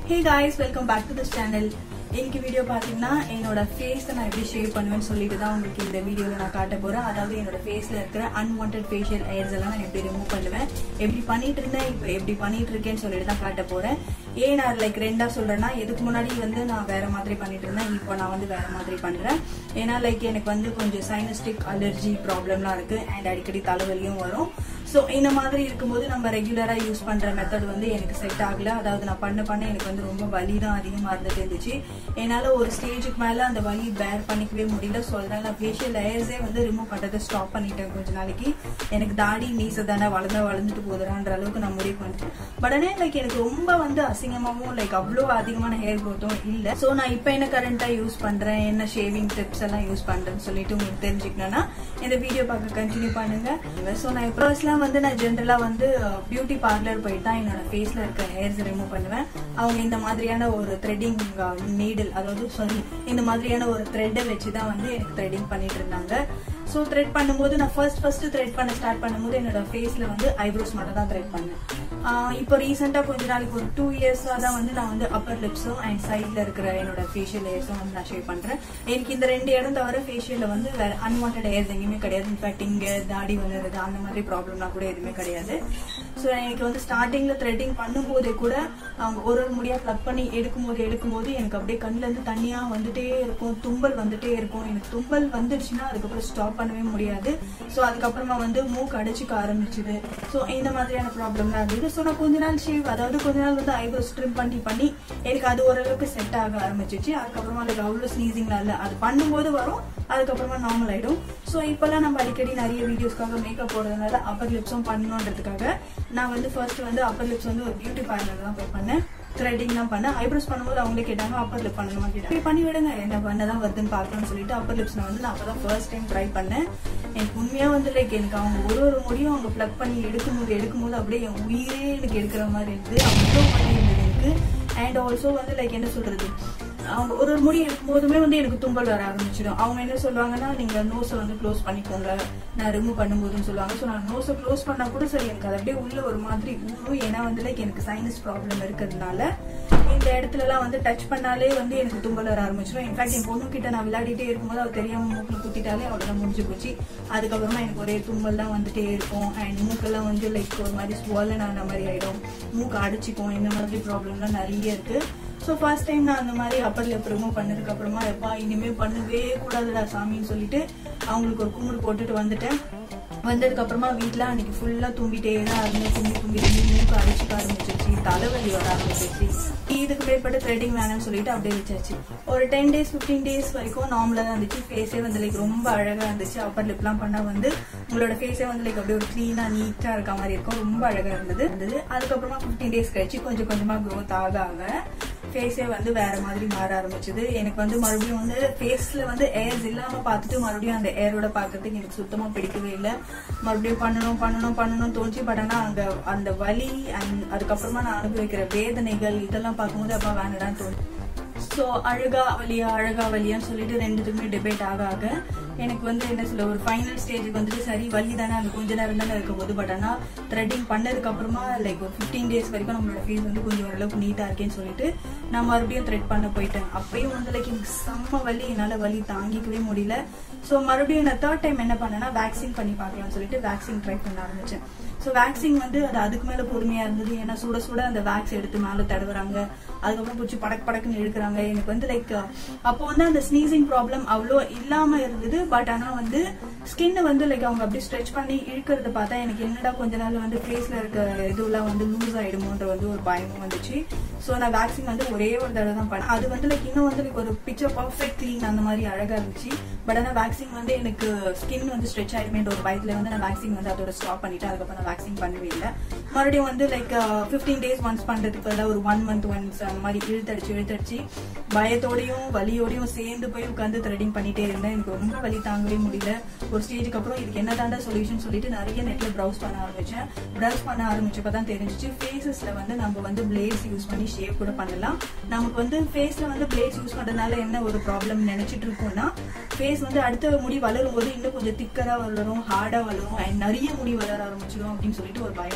hey guys welcome back to this channel இன்னைக்கு video பார்த்தீங்கன்னா என்னோட ஃபேஸை நான் எப்படி ஷேவ் பண்ணுவேன்னு சொல்லிட்டு தான் உங்களுக்கு இந்த வீடியோவில் நான் காட்ட போகிறேன் அதாவது என்னோட ஃபேஸில் இருக்கிற அன்வான்ட் ஃபேஷியல் ஏர்ஸ் எல்லாம் நான் எப்படி ரிமூவ் பண்ணுவேன் எப்படி பண்ணிட்டு இருந்தேன் இப்போ எப்படி பண்ணிட்டு இருக்கேன்னு சொல்லிட்டு தான் காட்ட போகிறேன் ஏன் நான் லைக் ரெண்டா சொல்றேன்னா இதுக்கு முன்னாடி வந்து நான் வேற மாதிரி பண்ணிட்டு இருந்தேன் இப்போ நான் வந்து வேற மாதிரி பண்றேன் ஏன்னா லைக் எனக்கு வந்து கொஞ்சம் சைனஸ்டிக் அலர்ஜி ப்ராப்ளம்லாம் இருக்கு அண்ட் அடிக்கடி தலைவலியும் வரும் ஸோ இந்த மாதிரி இருக்கும்போது நம்ம ரெகுலரா யூஸ் பண்ற மெத்தட் வந்து எனக்கு செட் ஆகல அதாவது நான் பண்ண பண்ண எனக்கு வந்து ரொம்ப வலி தான் அதிகமா இருந்துட்டு இருந்துச்சு என்னால ஒரு ஸ்டேஜுக்கு மேல அந்த வலி பேர் பண்ணிக்கவே முடியல ஸோ அதனால நான் ஃபேஷியல் லேயர்ஸே வந்து ரிமூவ் பண்றதை ஸ்டாப் பண்ணிட்டேன் கொஞ்ச நாளைக்கு எனக்கு தாடி மீசை தானே வளர்ந்தா வளர்ந்துட்டு போதுறான்ற அளவுக்கு நான் முடிவு பண்ணிட்டேன் பட் ஆனால் லைக் எனக்கு ரொம்ப வந்து அசிங்கமாகவும் லைக் அவ்வளோ அதிகமான ஹேர் க்ரோத்தும் இல்லை ஸோ நான் இப்போ என்ன கரண்டா யூஸ் பண்றேன் என்ன ஷேவிங் டிப்ஸ் எல்லாம் யூஸ் பண்றேன்னு சொல்லிட்டு உங்களுக்கு தெரிஞ்சுக்கணும்னா இந்த வீடியோ பார்க்க கண்டினியூ பண்ணுங்க ஸோ நான் ஃபர்ஸ்ட்லாம் வந்து நான் ஜென்ரலா வந்து பியூட்டி பார்லர் போயிட்டு தான் என்னோட ஃபேஸ்ல இருக்க ஹேர்ஸ் ரிமூவ் பண்ணுவேன் அவங்க இந்த மாதிரியான ஒரு த்ரெட்டிங் நீடில் அதாவது சாரி இந்த மாதிரியான ஒரு த்ரெட்டை வச்சு தான் வந்து எனக்கு த்ரெட்டிங் பண்ணிட்டு இருந்தாங்க ஸோ த்ரெட் பண்ணும்போது நான் ஃபர்ஸ்ட் ஃபர்ஸ்ட் த்ரெட் பண்ண ஸ்டார்ட் பண்ணும்போது என்னோட ஃபேஸ்ல வந்து ஐப்ரோஸ் மட்டும் தான் த்ரெட் பண்ணேன் ஆஹ் இப்போ ரீசெண்டாக கொஞ்ச நாளைக்கு ஒரு டூ இயர்ஸாக தான் வந்து நான் வந்து அப்பர் லிப்ஸும் அண்ட் சைடில் இருக்கிற என்னோட ஃபேஷியல் ஹேர்ஸும் வந்து நான் ஷேவ் பண்ணுறேன் எனக்கு இந்த ரெண்டு இடம் தவிர ஃபேஷியலில் வந்து வேற அன்வான்ட் ஹேர்ஸ் எங்கேயுமே கிடையாது இன்ஃபேக்ட் இங்கே தாடி வளருது அந்த மாதிரி ப்ராப்ளம்லாம் கூட எதுவுமே கிடையாது ஸோ எனக்கு வந்து ஸ்டார்டிங்கில் த்ரெட்டிங் பண்ணும்போதே கூட அவங்க ஒரு ஒரு முடியாக ப்ளக் பண்ணி எடுக்கும்போது எடுக்கும்போது எனக்கு அப்படியே கண்ணுலேருந்து தனியாக வந்துட்டே இருக்கும் தும்பல் வந்துட்டே இருக்கும் எனக்கு தும்பல் வந்துடுச்சுன்னா அதுக்கப்புறம் ஸ்டாப் பண்ணவே முடியாது ஸோ அதுக்கப்புறமா வந்து மூக்கு அடைச்சிக்க ஆரம்பிச்சுது ஸோ இந்த மாதிரியான ப்ராப்ளம்லாம் இருந்தது ஸோ நான் கொஞ்ச நாள் ஷேவ் அதாவது கொஞ்ச நாள் வந்து ஐப்ரோஸ் ட்ரிம் பண்ணி பண்ணி எனக்கு அது ஓரளவுக்கு செட் ஆக ஆரம்பிச்சிச்சு அதுக்கப்புறமா அதுக்கு அவ்வளோ ஸ்னீசிங்லாம் இல்லை அது பண்ணும்போது வரும் அதுக்கப்புறமா நார்மல் ஆயிடும் ஸோ இப்போல்லாம் நம்ம அடிக்கடி நிறைய வீடியோஸ்க்காக மேக்கப் போடுறதுனால அப்பர் லிப்ஸும் பண்ணணுன்றதுக்காக நான் வந்து ஃபர்ஸ்ட் வந்து அப்பர் லிப்ஸ் வந்து ஒரு பியூட்டி பார்லர் தான் போய் பண்ணேன் த்ரெட்டிங் தான் பண்ணேன் ஐப்ரோஸ் பண்ணும்போது அவங்களே கேட்டாங்க அப்பர் லிப் பண்ணணுமா கேட்டாங்க "சரி, பண்ணி விடுங்க என்ன பண்ணதான் வருதுன்னு பார்க்கலாம்னு சொல்லிட்டு அப்பர் லிப்ஸ் நான் வந்து நான் அப்பதான் ஃபர்ஸ்ட் டைம் ட்ரை பண்ணேன் எனக்கு உண்மையா வந்து லைக் எனக்கு அவங்க ஒரு ஒரு முடியும் அவங்க ப்ளக் பண்ணி எடுக்கும்போது எடுக்கும்போது அப்படியே என் உயிரே எனக்கு எடுக்கிற மாதிரி இருந்தது அவ்வளோ வலி இருந்தது எனக்கு அண்ட் ஆல்சோ வந்து லைக் என்ன சொல்றது அவங்க ஒரு ஒரு முடி எடுக்கும்போதுமே வந்து எனக்கு தும்பல் வர ஆரம்பிச்சிடும் அவங்க என்ன சொல்லுவாங்கன்னா நீங்க நோஸை வந்து க்ளோஸ் பண்ணிக்கோங்க நான் ரிமூவ் பண்ணும்போதுன்னு சொல்லுவாங்க ஸோ நான் நோஸை க்ளோஸ் பண்ணா கூட சரி எனக்கு அது அப்படியே உள்ள ஒரு மாதிரி ஊறும் ஏன்னா வந்து லைக் எனக்கு சைனஸ் ப்ராப்ளம் இருக்கிறதுனால இந்த இடத்துல எல்லாம் வந்து டச் பண்ணாலே வந்து எனக்கு தும்பல் வர ஆரம்பிச்சிடும் இன்ஃபேக்ட் என் பொண்ணு கிட்ட நான் விளையாடிட்டே இருக்கும்போது அவள் தெரியாம மூக்கில் குத்திட்டாலே அவ்வளோதான் முடிஞ்சு போச்சு அதுக்கப்புறமா எனக்கு ஒரே தும்பல் தான் வந்துட்டே இருக்கும் அண்ட் மூக்கெல்லாம் வந்து லைக் ஒரு மாதிரி ஸ்வாலன் ஆன மாதிரி ஆயிடும் மூக்கு அடைச்சிக்கும் இந்த மாதிரி ப்ராப்ளம்லாம் நிறைய இருக்கு ஸோ ஃபர்ஸ்ட் டைம் நான் அந்த மாதிரி அப்பர் லிப் ரிமூவ் பண்ணதுக்கு அப்புறமா எப்பா இனிமே பண்ணவே கூடாதுடா சாமின்னு சொல்லிட்டு அவங்களுக்கு ஒரு கும்பிடு போட்டுட்டு வந்துட்டேன் வந்ததுக்கு அப்புறமா வீட்டில் அன்னைக்கு ஃபுல்லாக தும்பிட்டே தான் இருந்து தும்பி தும்பி தும்பி மூக்கு அடிச்சுக்க ஆரம்பிச்சிருச்சு தலைவலி வர ஆரம்பிச்சிருச்சு இதுக்கு மேற்பட்ட த்ரெட்டிங் வேணும்னு சொல்லிட்டு அப்படியே வச்சாச்சு ஒரு டென் டேஸ் ஃபிஃப்டீன் டேஸ் வரைக்கும் நார்மலாக தான் இருந்துச்சு ஃபேஸே வந்து லைக் ரொம்ப அழகாக இருந்துச்சு அப்பர் லிப்லாம் பண்ணால் வந்து உங்களோட ஃபேஸே வந்து லைக் அப்படியே ஒரு க்ளீனாக நீட்டாக இருக்க மாதிரி இருக்கும் ரொம்ப அழகாக இருந்தது இருந்தது அதுக்கப்புறமா ஃபிஃப்டீன் டேஸ் கழிச்சு கொஞ்சம் கொஞ்சமாக க்ரோத் ஆக ஆக ஃபேஸே வந்து வேற மாதிரி மாற ஆரம்பிச்சது எனக்கு வந்து மறுபடியும் வந்து ஃபேஸ்ல வந்து ஏர்ஸ் இல்லாம பார்த்துட்டு மறுபடியும் அந்த ஏரோட பார்க்கறதுக்கு எனக்கு சுத்தமா பிடிக்கவே இல்லை மறுபடியும் பண்ணணும் பண்ணணும் பண்ணணும் தோணுச்சு பட் ஆனா அங்க அந்த வலி அண்ட் அதுக்கப்புறமா நான் அனுபவிக்கிற வேதனைகள் இதெல்லாம் பார்க்கும்போது அப்ப வேணடான்னு தோணுச்சு ஸோ அழகா வலியா அழகா வலியான்னு சொல்லிட்டு ரெண்டுத்துக்குமே டிபேட் ஆக ஆக எனக்கு வந்து என்ன சொல்ல ஒரு ஃபைனல் ஸ்டேஜுக்கு வந்துட்டு சரி வலி தானே அந்த கொஞ்ச நேரம் தானே இருக்கும்போது பட் ஆனால் த்ரெட்டிங் பண்ணதுக்கு அப்புறமா லைக் ஒரு ஃபிஃப்டீன் டேஸ் வரைக்கும் நம்மளோட ஃபேஸ் வந்து கொஞ்சம் ஓரளவுக்கு நீட்டாக இருக்கேன்னு சொல்லிட்டு நான் மறுபடியும் த்ரெட் பண்ண போயிட்டேன் அப்பயும் வந்து லைக் எனக்கு செம்ம வலி என்னால் வலி தாங்கிக்கவே முடியல ஸோ மறுபடியும் நான் தேர்ட் டைம் என்ன பண்ணேன்னா வேக்சின் பண்ணி பார்க்கலாம்னு சொல்லிட்டு வேக்சின் ட்ரை பண்ண ஆரம்பிச்சேன் ஸோ வேக்சின் வந்து அது அதுக்கு மேலே பொறுமையாக இருந்தது ஏன்னா சுட சுட அந்த வேக்ஸ் எடுத்து மேலே தடவுறாங்க அதுக்கப்புறம் பிடிச்சி படக்கு படக்குன்னு இழுக்கிறாங்க எனக்கு வந்து லைக் அப்போ வந்து அந்த ஸ்னீசிங் ப்ராப்ளம் அவ்வளோ இல்லாமல் இருந்தது பட் ஆனால் வந்து ஸ்கின் வந்து லைக் அவங்க அப்படி ஸ்ட்ரெச் பண்ணி இழுக்கிறத பார்த்தா எனக்கு என்னடா கொஞ்ச நாள் வந்து ஃபேஸில் இருக்க இதுவெல்லாம் வந்து லூஸ் ஆகிடுமோன்ற வந்து ஒரு பயமும் வந்துச்சு ஸோ நான் வேக்சின் வந்து ஒரே ஒரு தடவை தான் பண்ணேன் அது வந்து லைக் இன்னும் வந்து லைக் ஒரு பிக்சர் பர்ஃபெக்ட் க்ளீன் அந்த மாதிரி அழகாக இருந்துச்சு பட் ஆனால் வேக்சின் வந்து எனக்கு ஸ்கின் வந்து ஸ்ட்ரெச் ஆகிடுமேன்ற ஒரு பயத்தில் வந்து நான் வேக்சின் வந்து அதோட ஸ்டாப் பண்ணிட்டு அதுக்கப்புறம் நான் வேக்சின் பண்ணவே இல்லை மறுபடியும் வந்து லைக் ஃபிஃப்டீன் டேஸ் ஒன்ஸ் பண்ணுறதுக்கு பதிலாக ஒரு ஒன் மந்த் ஒன்ஸ் அந்த மாதிரி இழுத்தடிச்சு இழுத்தடிச்சு பயத்தோடையும் வலியோடையும் சேர்ந்து போய் உட்காந்து த்ரெடிங் பண்ணிட்டே இருந்தேன் எனக்கு ரொம்ப வலி தாங்கவே முடியல ஒரு ஸ்டேஜுக்கு அப்புறம் இதுக்கு என்ன தாண்டா சொல்யூஷன் சொல்லிட்டு நிறைய நெட்ல ப்ரௌஸ் பண்ண ஆரம்பிச்சேன் ப்ரௌஸ் பண்ண ஆரம்பிச்சப்ப தான் தெரிஞ்சிச்சு ஃபேஸஸ்ல வந்து நம்ம வந்து பிளேட்ஸ் யூஸ் பண்ணி ஷேப் கூட பண்ணலாம் நமக்கு வந்து ஃபேஸ்ல வந்து பிளேட்ஸ் யூஸ் பண்றதுனால என்ன ஒரு ப்ராப்ளம் நினைச்சிட்டு இருக்கோம்னா ஃபேஸ் வந்து அடுத்த முடி வளரும் போது இன்னும் கொஞ்சம் திக்கரா வளரும் ஹார்டா வளரும் அண்ட் நிறைய முடி வளர ஆரம்பிச்சிடும் அப்படின்னு சொல்லிட்டு ஒரு பயம் இருக்கு எல்லாருக்கும்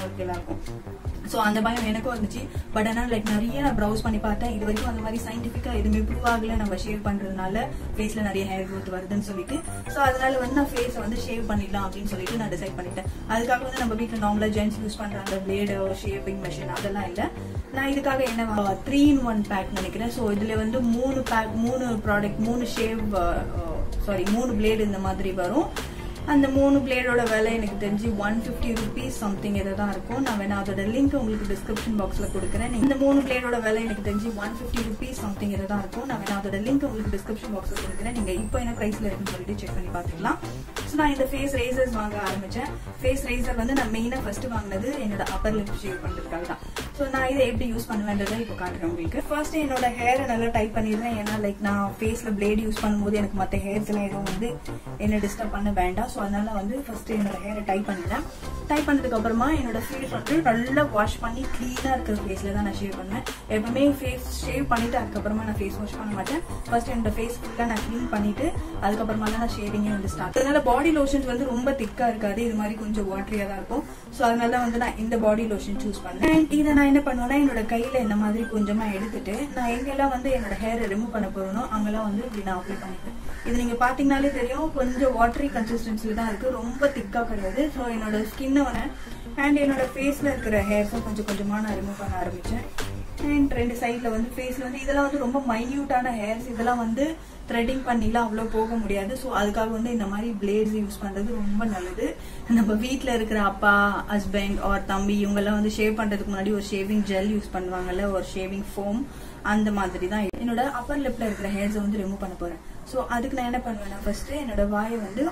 இருக்கும் ஸோ அந்த பயம் எனக்கும் இருந்துச்சு பட் ஆனால் லைக் நிறைய நான் ப்ரௌஸ் பண்ணி பார்த்தேன் இது வரைக்கும் அந்த மாதிரி சயின்டிஃபிக்காக எதுவுமே ப்ரூவ் ஆகல நம்ம ஷேவ் பண்றதுனால ஃபேஸ்ல நிறைய ஹேர் growth வருதுன்னு சொல்லிட்டு ஸோ அதனால வந்து நான் ஃபேஸை வந்து ஷேவ் பண்ணிடலாம் அப்படின்னு சொல்லிட்டு நான் டிசைட் பண்ணிட்டேன் அதுக்காக வந்து நம்ம வீட்டில் நார்மலா ஜென்ஸ் யூஸ் பண்ற அந்த பிளேடு ஷேவிங் மிஷின் அதெல்லாம் இல்லை நான் இதுக்காக என்ன த்ரீ இன் ஒன் பேக் நினைக்கிறேன் ஸோ இதுல வந்து மூணு பேக் மூணு ப்ராடக்ட் மூணு ஷேவ் சாரி மூணு பிளேடு இந்த மாதிரி வரும் அந்த மூணு பிளேடோட விலை எனக்கு தெரிஞ்சு ஒன் ஃபிஃப்டி ருபீஸ் சம்திங் இதை தான் இருக்கும் நான் வேணா அதோட லிங்க் உங்களுக்கு டிஸ்கிரிப்ஷன் பாக்ஸ்ல கொடுக்குறேன் நீங்க இந்த மூணு பிளேடோட விலை எனக்கு தெரிஞ்சு ஒன் ஃபிஃப்டி ருபீஸ் சம்திங் இதை தான் இருக்கும் நான் வேணா அதோட லிங்க் உங்களுக்கு டிஸ்கிரிப்ஷன் பாக்ஸ்ல கொடுக்குறேன் நீங்க இப்போ என்ன பிரைஸ்ல இருக்குன்னு சொல்லிட்டு செக் பண்ணி பார்த்துக்கலாம் ஸோ நான் இந்த ஃபேஸ் ரேசர்ஸ் வாங்க ஆரம்பிச்சேன் ஃபேஸ் ரேசர் வந்து நான் மெயினா ஃபர்ஸ்ட் வாங்கினது என்னோட அப்பர் லிப் ஷேவ் பண்றதுக்காக தான் ஸோ நான் இதை எப்படி யூஸ் பண்ணுவேன்றதை இப்போ காட்டுறேன் உங்களுக்கு ஃபர்ஸ்ட் என்னோட ஹேரை நல்லா டைப் பண்ணிடுறேன் ஏன்னா லைக் நான் ஃபேஸ்ல பிளேட் யூஸ் பண்ணும்போது எனக்கு மற்ற ஹேர்ஸ் எல்லாம் எதுவும் வந்து என்ன டிஸ்டர்ப் பண்ண வேண்டாம் ஸோ அதனால வந்து ஃபர்ஸ்ட் என்னோட ஹேரை டைப் பண்ணிடுறேன் டைப் பண்ணதுக்கு அப்புறமா என்னோட ஃபேஸ் வந்து நல்லா வாஷ் பண்ணி க்ளீனா இருக்கிற ஃபேஸ்ல தான் நான் ஷேவ் பண்ணுவேன் எப்பவுமே ஃபேஸ் ஷேவ் பண்ணிட்டு அதுக்கப்புறமா நான் ஃபேஸ் வாஷ் பண்ண மாட்டேன் ஃபர்ஸ்ட் என்னோட ஃபேஸ் ஃபுல்லாக நான் க்ளீன் பண்ணிட்டு அதுக்கப்புறமா தான் நான் ஷேவிங்கே வந்து ஸ்டார்ட் அதனால பாடி லோஷன்ஸ் வந்து ரொம்ப திக்கா இருக்காது இது மாதிரி கொஞ்சம் வாட்டரியா தான் இருக்கும் ஸோ அதனால வந்து நான் இந்த பாடி லோஷன் சூஸ் பண்ணேன் And இதை நான் என்ன பண்ணுவேன்னா என்னோட கையில இந்த மாதிரி கொஞ்சமா எடுத்துட்டு நான் எங்கெல்லாம் வந்து என்னோட ஹேரை ரிமூவ் பண்ண போறேனோ அங்கெல்லாம் வந்து இப்படி நான் அப்ளை பண்ணிப்பேன் இது நீங்க பாத்தீங்கன்னாலே தெரியும் கொஞ்சம் வாட்டரி கன்சிஸ்டன்சில தான் இருக்கு ரொம்ப திக்கா கிடையாது ஸோ என்னோட ஸ்கின்னை அண்ட் என்னோட ஃபேஸ்ல இருக்கிற ஹேர்ஸும் கொஞ்சம் கொஞ்சமா நான் ரிமூவ் பண்ண ஆரம்பிச்சேன் அண்ட் ரெண்டு சைட்ல வந்து ஃபேஸ்ல வந்து இதெல்லாம் வந்து ரொம்ப மைன்யூட்டான ஹேர்ஸ் இதெல்லாம் வந்து த்ரெட்டிங் பண்ணிலாம் அவ்வளோ போக முடியாது ஸோ அதுக்காக வந்து இந்த மாதிரி பிளேட்ஸ் யூஸ் பண்றது ரொம்ப நல்லது நம்ம வீட்டில் இருக்கிற அப்பா ஹஸ்பண்ட் ஆர் தம்பி இவங்கெல்லாம் வந்து ஷேவ் பண்றதுக்கு முன்னாடி ஒரு ஷேவிங் ஜெல் யூஸ் பண்ணுவாங்கல்ல ஒரு ஷேவிங் ஃபோம் அந்த மாதிரி தான் என்னோட அப்பர் லிப்ல இருக்கிற ஹேர்ஸை வந்து ரிமூவ் பண்ண போறேன் ஸோ அதுக்கு நான் என்ன பண்ணுவேன்னா ஃபர்ஸ்ட் என்னோட வாயை வந்து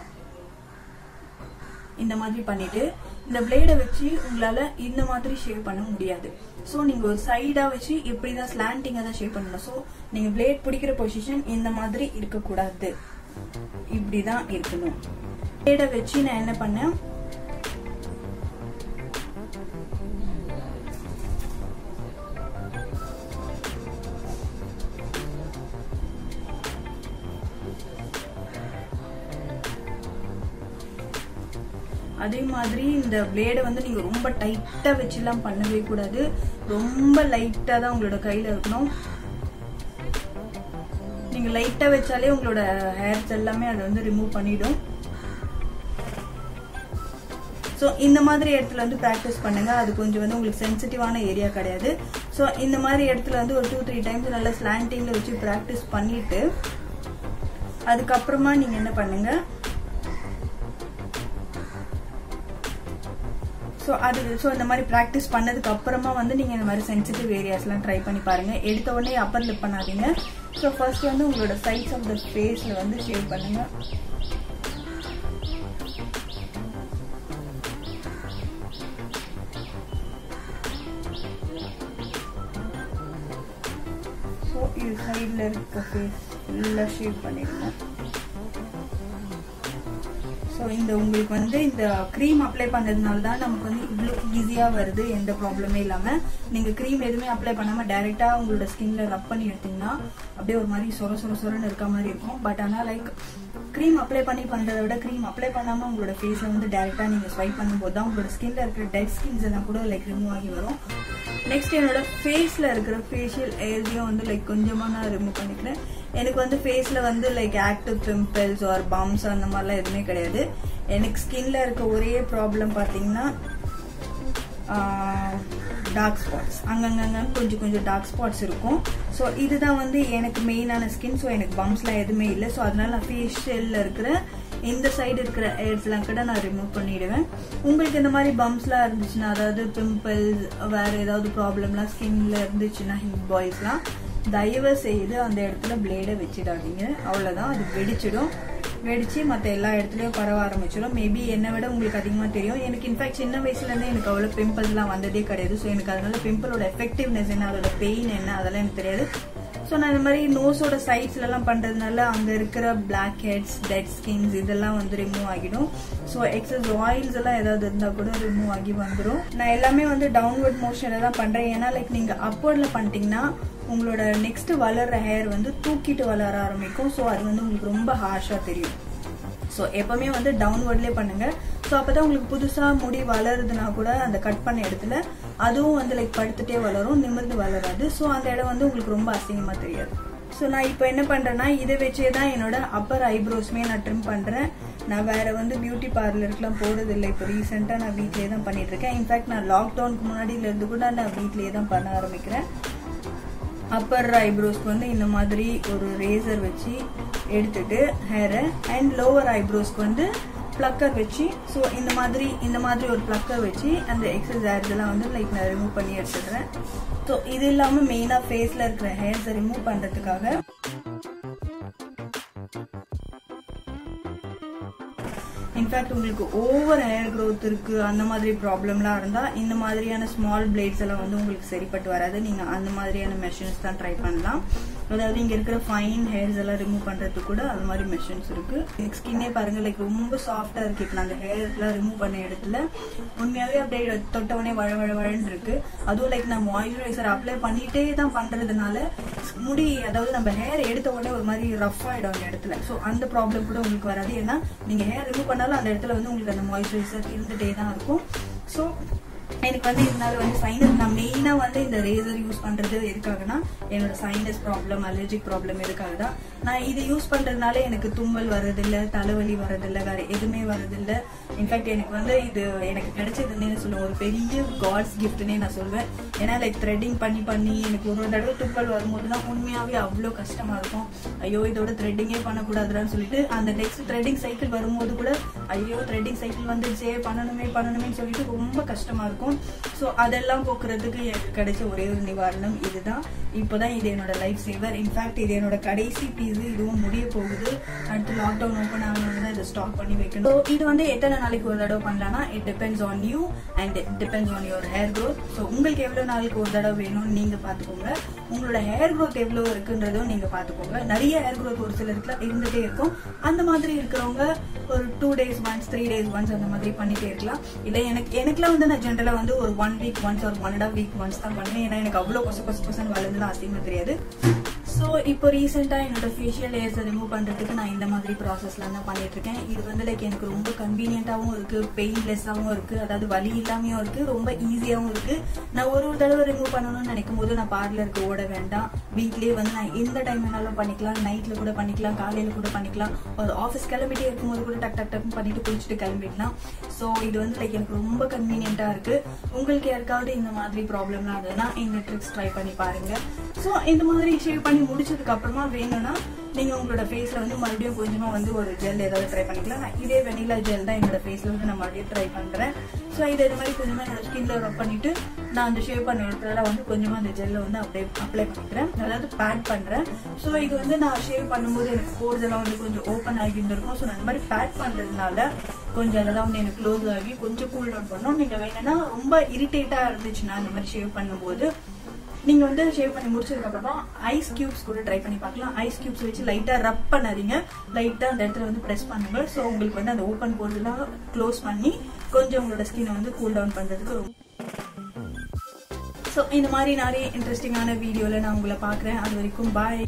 இந்த மாதிரி பண்ணிட்டு இந்த பிளேடை வச்சு உங்களால இந்த மாதிரி ஷேவ் பண்ண முடியாது ஸோ நீங்க ஒரு சைடா வச்சு இப்படிதான் ஸ்லாண்டிங்கா தான் ஷேவ் பண்ணணும் ஸோ நீங்க பிளேட் பிடிக்கிற பொசிஷன் இந்த மாதிரி இருக்கக்கூடாது இப்படிதான் இருக்கணும் பிளேடை வச்சு நான் என்ன பண்ணேன் அதே மாதிரி இந்த பிளேடை வந்து நீங்க ரொம்ப டைட்டா வச்சுலாம் பண்ணவே கூடாது ரொம்ப லைட்டா தான் உங்களோட கையில இருக்கணும் நீங்க லைட்டா வச்சாலே உங்களோட ஹேர்ஸ் எல்லாமே அதை வந்து ரிமூவ் பண்ணிடும் ஸோ இந்த மாதிரி இடத்துல வந்து ப்ராக்டிஸ் பண்ணுங்க அது கொஞ்சம் வந்து உங்களுக்கு சென்சிட்டிவான ஏரியா கிடையாது ஸோ இந்த மாதிரி இடத்துல வந்து ஒரு டூ த்ரீ டைம்ஸ் நல்லா ஸ்லாண்டிங்ல வச்சு ப்ராக்டிஸ் பண்ணிட்டு அதுக்கப்புறமா நீங்க என்ன பண்ணுங்க ஸோ அது ஸோ இந்த மாதிரி ப்ராக்டிஸ் பண்ணதுக்கு அப்புறமா வந்து நீங்கள் இந்த மாதிரி சென்சிட்டிவ் ஏரியாஸ்லாம் ட்ரை பண்ணி பாருங்க எடுத்த உடனே அப்பர் லிப் பண்ணாதீங்க ஸோ ஃபர்ஸ்ட் வந்து உங்களோட சைட்ஸ் ஆஃப் த ஃபேஸில் வந்து ஷேவ் பண்ணுங்க ஸோ இது சைடில் இருக்க ஃபேஸ் ஃபுல்லாக ஷேவ் பண்ணிடுங்க ஸோ இந்த உங்களுக்கு வந்து இந்த க்ரீம் அப்ளை பண்ணதுனால தான் நமக்கு வந்து இவ்வளோ ஈஸியாக வருது எந்த ப்ராப்ளமே இல்லாமல் நீங்கள் க்ரீம் எதுவுமே அப்ளை பண்ணாமல் டைரெக்டாக உங்களோட ஸ்கின்ல ரப் பண்ணி எடுத்தீங்கன்னா அப்படியே ஒரு மாதிரி சொர சொர சொரன்னு இருக்க மாதிரி இருக்கும் பட் ஆனால் லைக் க்ரீம் அப்ளை பண்ணி பண்ணுறத விட க்ரீம் அப்ளை பண்ணாமல் உங்களோட ஃபேஸில் வந்து டைரெக்டாக நீங்கள் ஸ்வைப் பண்ணும்போது தான் உங்களோட ஸ்கின்ல இருக்கிற டெட் ஸ்கின்ஸ் எல்லாம் கூட லைக் ரிமூவ் ஆகி வரும் நெக்ஸ்ட் என்னோட ஃபேஸ்ல இருக்கிற ஃபேஷியல் ஏரியும் வந்து லைக் கொஞ்சமா நான் ரிமூவ் பண்ணிக்கிறேன் எனக்கு வந்து ஃபேஸ்ல வந்து like active pimples or bumps அந்த மாதிரிலாம் எதுவுமே கிடையாது எனக்கு ஸ்கின்ல இருக்க ஒரே ப்ராப்ளம் பார்த்தீங்கன்னா டார்க் ஸ்பாட்ஸ் அங்கங்கங்க கொஞ்சம் கொஞ்சம் டார்க் ஸ்பாட்ஸ் இருக்கும் ஸோ இதுதான் வந்து எனக்கு மெயினான ஸ்கின் ஸோ எனக்கு பம்ஸ்லாம் எதுவுமே இல்லை ஸோ அதனால நான் ஃபேஷியலில் இருக்கிற இந்த சைடு இருக்கிற ஏர்ஸ்லாம் கூட நான் ரிமூவ் பண்ணிடுவேன் உங்களுக்கு இந்த மாதிரி பம்ஸ்லாம் இருந்துச்சுன்னா அதாவது பிம்பிள்ஸ் வேற ஏதாவது ப்ராப்ளம்லாம் ஸ்கின்ல இருந்துச்சுன்னா ஹிட் பாய்ஸ்லாம் தயவு செய்து அந்த இடத்துல பிளேடை வச்சிடாதீங்க அவ்வளோதான் அது வெடிச்சிடும் வெடிச்சு மற்ற எல்லா இடத்துலயும் பரவ ஆரம்பிச்சிடும் மேபி என்னை விட உங்களுக்கு அதிகமாக தெரியும் எனக்கு இன்ஃபேக்ட் சின்ன வயசுலேருந்தே எனக்கு அவ்வளோ பிம்பிள்ஸ்லாம் வந்ததே கிடையாது ஸோ எனக்கு அதனால பிம்பிளோட எஃபெக்டிவ்னஸ் என்ன அதோட பெயின் என்ன அதெல்லாம் எனக்கு தெரியாது ஸோ நான் இந்த மாதிரி நோஸோட சைட்ஸ்ல எல்லாம் பண்றதுனால அங்க இருக்கிற பிளாக் ஹெட்ஸ் டெட் ஸ்கின்ஸ் இதெல்லாம் வந்து ரிமூவ் ஆகிடும் ஸோ எக்ஸஸ் ஆயில்ஸ் எல்லாம் ஏதாவது இருந்தா கூட ரிமூவ் ஆகி வந்துடும் நான் எல்லாமே வந்து டவுன்வர்ட் மோஷன்ல தான் பண்றேன் ஏன்னா லைக் நீங்க அப்வர்ட்ல பண்ணிட்டீங்கன்னா உங்களோட நெக்ஸ்ட் வளர்ற ஹேர் வந்து தூக்கிட்டு வளர ஆரம்பிக்கும் ஸோ அது வந்து உங்களுக்கு ரொம்ப ஹார்ஷா தெரியும் ஸோ எப்பவுமே வந்து டவுன்வர்ட்லேயே பண்ணுங்க ஸோ அப்பதான் உங்களுக்கு புதுசா முடி வளருதுன்னா கூட அந்த கட் பண்ண இடத்துல அதுவும் வந்து லைக் படுத்துட்டே வளரும் நிமிர்ந்து வளராது ஸோ அந்த இடம் வந்து உங்களுக்கு ரொம்ப அசிங்கமா தெரியாது ஸோ நான் இப்போ என்ன பண்றேன்னா இதை வச்சே தான் என்னோட அப்பர் ஐப்ரோஸ்மே நான் ட்ரிம் பண்றேன் நான் வேற வந்து பியூட்டி பார்லருக்குலாம் போறது இல்லை இப்போ ரீசெண்டாக நான் வீட்லயே தான் பண்ணிட்டு இருக்கேன் இன்ஃபேக்ட் நான் லாக்டவுனுக்கு முன்னாடியில இருந்து கூட நான் வீட்லயே தான் பண்ண ஆரம்பிக்கிறேன் அப்பர் ஐப்ரோஸ்க்கு வந்து இந்த மாதிரி ஒரு ரேசர் வச்சு எடுத்துட்டு ஹேரை அண்ட் லோவர் ஐப்ரோஸ்க்கு வந்து ப்ளக்கர் வச்சு ஸோ இந்த மாதிரி இந்த மாதிரி ஒரு ப்ளக்கர் வச்சு அந்த எக்ஸஸ் ஹேர்ஸ் எல்லாம் வந்து லைக் நான் ரிமூவ் பண்ணி எடுத்துடுறேன் ஸோ இது இல்லாமல் மெயினாக ஃபேஸில் இருக்கிற ஹேர்ஸை ரிமூவ் பண்ணுறதுக்காக இன்ஃபேக்ட் உங்களுக்கு ஓவர் ஹேர் growth இருக்கு அந்த மாதிரி ப்ராப்ளம்லாம் இருந்தா இந்த மாதிரியான ஸ்மால் பிளேட்ஸ் எல்லாம் வந்து உங்களுக்கு சரிப்பட்டு வராது நீங்க அந்த மாதிரியான மெஷின்ஸ் தான் ட்ரை பண்ணலாம் அதாவது இங்க இருக்கிற ஃபைன் ஹேர்ஸ் எல்லாம் ரிமூவ் பண்றதுக்கு கூட அந்த மாதிரி மெஷின்ஸ் இருக்கு எனக்கு ஸ்கின்னே பாருங்க லைக் ரொம்ப சாஃப்டா இருக்கு இப்போ நான் அந்த ஹேர் எல்லாம் ரிமூவ் பண்ண இடத்துல உண்மையாவே அப்படியே தொட்டவனே வழ வழ வழன்னு இருக்கு அதுவும் லைக் நான் மாய்ஸ்சரைசர் அப்ளை பண்ணிட்டே தான் பண்றதுனால முடி அதாவது நம்ம ஹேர் எடுத்த உடனே ஒரு மாதிரி ரஃப் ஆயிடும் அந்த இடத்துல ஸோ அந்த ப்ராப்ளம் கூட உங்களுக்கு வராது ஏன்னா நீங்க ஹேர் ரிமூவ் பண்ணாலும் அந்த இடத்துல வந்து உங்களுக்கு அந்த மாய்ஸ்சரைசர் இருந்துட்டே தான் இருக்கும் ஸோ எனக்கு வந்து இதனால வந்து சைனஸ் நான் மெயினா வந்து இந்த ரேசர் யூஸ் பண்றது எதுக்காகனா என்னோட சைனஸ் ப்ராப்ளம் அலர்ஜிக் ப்ராப்ளம் எதுக்காக தான் நான் இது யூஸ் பண்றதுனால எனக்கு தும்மல் வர்றதில்ல தலைவலி வர்றதில்ல வேற எதுவுமே வர்றதில்ல இன்ஃபேக்ட் எனக்கு வந்து இது எனக்கு கிடைச்சதுன்னே சொல்லுவேன் ஒரு பெரிய காட்ஸ் கிஃப்ட்னே நான் சொல்வேன் ஏன்னா லைக் த்ரெட்டிங் பண்ணி பண்ணி எனக்கு ஒரு ஒரு தடவை துப்பல் வரும்போது தான் உண்மையாவே அவ்வளோ கஷ்டமா இருக்கும் ஐயோ இதோட த்ரெட்டிங்கே பண்ணக்கூடாதுன்னு சொல்லிட்டு அந்த நெக்ஸ்ட் த்ரெட்டிங் சைக்கிள் வரும்போது கூட ஐயோ த்ரெட்டிங் சைக்கிள் வந்துச்சே பண்ணணுமே பண்ணணுமே சொல்லிட்டு ரொம்ப கஷ்டமா இருக்கும் ஸோ அதெல்லாம் போக்குறதுக்கு எனக்கு கிடைச்ச ஒரே ஒரு நிவாரணம் இதுதான் இப்போதான் இது என்னோட லைஃப் சேவர் இன்ஃபேக்ட் இது என்னோட கடைசி பீஸ் இதுவும் முடிய போகுது அடுத்து லாக்டவுன் ஓப்பன் ஆகணும்னு இதை ஸ்டாக் பண்ணி வைக்கணும் ஸோ இது வந்து எத்தனை நாளைக்கு ஒரு தடவை பண்ணலாம்னா it depends on you and it depends on your hair growth so உங்களுக்கு எவ்வளவு நாளைக்கு ஒரு தடவை வேணும்னு நீங்க பாத்துக்கோங்க உங்களோட ஹேர் growth எவ்வளவு இருக்குன்றதும் நீங்க பாத்துக்கோங்க நிறைய ஹேர் growth ஒரு சிலருக்கு இருந்துட்டே இருக்கும் அந்த மாதிரி இருக்கிறவங்க ஒரு two days once three days once அந்த மாதிரி பண்ணிட்டே இருக்கலாம் இல்ல எனக்கு எனக்குலாம் வந்து நான் ஜென்ரலா வந்து ஒரு ஒன் வீக் ஒன்ஸ் ஒரு one and half week once தான் பண்ணுவேன் ஏன்னா எனக்கு அவ்வளவு கொச கொச கொசன்னு வளர்ந்துலாம் அசிங்கமா தெரியாது ஸோ இப்போ ரீசெண்டாக என்னோட ஃபேஷியல் ஹேர்ஸை ரிமூவ் பண்ணுறதுக்கு நான் இந்த மாதிரி ப்ராசஸ்லாம் தான் பண்ணிட்டு இருக்கேன் இது வந்து லைக் எனக்கு ரொம்ப கன்வீனியன்ட்டாகவும் இருக்கு பெயின்லெஸ்ஸாகவும் இருக்கு அதாவது வலி இல்லாமையும் இருக்கு ரொம்ப ஈஸியாகவும் இருக்கு நான் ஒரு ஒரு தடவை ரிமூவ் பண்ணணும்னு நினைக்கும் போது நான் பார்லருக்கு ஓட வேண்டாம் வீட்லயே வந்து நான் எந்த டைம் வேணாலும் பண்ணிக்கலாம் நைட்ல கூட பண்ணிக்கலாம் காலையில கூட பண்ணிக்கலாம் ஒரு ஆஃபீஸ் கிளம்பிட்டே இருக்கும்போது கூட டக் டக் டக் பண்ணிட்டு குளிச்சுட்டு கிளம்பிடலாம் ஸோ இது வந்து லைக் எனக்கு ரொம்ப கன்வீனியன்ட்டா இருக்கு உங்களுக்கு யாருக்காவது இந்த மாதிரி ப்ராப்ளம்லாம் இருந்ததுன்னா இந்த ட்ரிக்ஸ் ட்ரை பண்ணி பாருங்க ஸோ இந்த மாதிரி ஷேவ் பண்ணி முடிச்சதுக்கு அப்புறமா வேணும்னா நீங்க உங்களோட ஃபேஸ்ல வந்து மறுபடியும் கொஞ்சமா வந்து ஒரு ஜெல் ஏதாவது ட்ரை பண்ணிக்கலாம் நான் இதே வெனிலா ஜெல் தான் என்னோட ஃபேஸ்ல வந்து நான் மறுபடியும் ட்ரை பண்றேன் ஸோ இதை இது மாதிரி கொஞ்சமா என்னோட ஸ்கின்ல ரப் பண்ணிட்டு நான் அந்த ஷேவ் பண்ண இடத்துல வந்து கொஞ்சமா அந்த ஜெல்லை வந்து அப்படியே அப்ளை பண்ணிக்கிறேன் அதாவது பேட் பண்றேன் ஸோ இது வந்து நான் ஷேவ் பண்ணும்போது எனக்கு போர்ஸ் எல்லாம் வந்து கொஞ்சம் ஓப்பன் ஆகி இருந்திருக்கும் ஸோ நான் இந்த மாதிரி பேட் பண்றதுனால கொஞ்சம் அதெல்லாம் வந்து எனக்கு க்ளோஸ் ஆகி கொஞ்சம் கூல் டவுன் பண்ணோம் நீங்க வேணும்னா ரொம்ப இரிட்டேட்டா இருந்துச்சுன்னா இந்த மாதிரி ஷேவ் பண்ணும்போது நீங்க வந்து ஷேவ் பண்ணி முடிச்சதுக்கு அப்புறமா ஐஸ் கியூப்ஸ் கூட ட்ரை பண்ணி பார்க்கலாம் ஐஸ் கியூப்ஸ் வச்சு லைட்டா ரப் பண்ணாதீங்க லைட்டா அந்த இடத்துல வந்து பிரஸ் பண்ணுங்க ஸோ உங்களுக்கு வந்து அந்த ஓப்பன் போர்டுலாம் க்ளோஸ் பண்ணி கொஞ்சம் உங்களோட ஸ்கினை வந்து கூல் டவுன் பண்றதுக்கு ரொம்ப ஸோ இந்த மாதிரி நிறைய இன்ட்ரெஸ்டிங்கான வீடியோல நான் உங்களை பார்க்குறேன் அது வரைக்கும் பாய்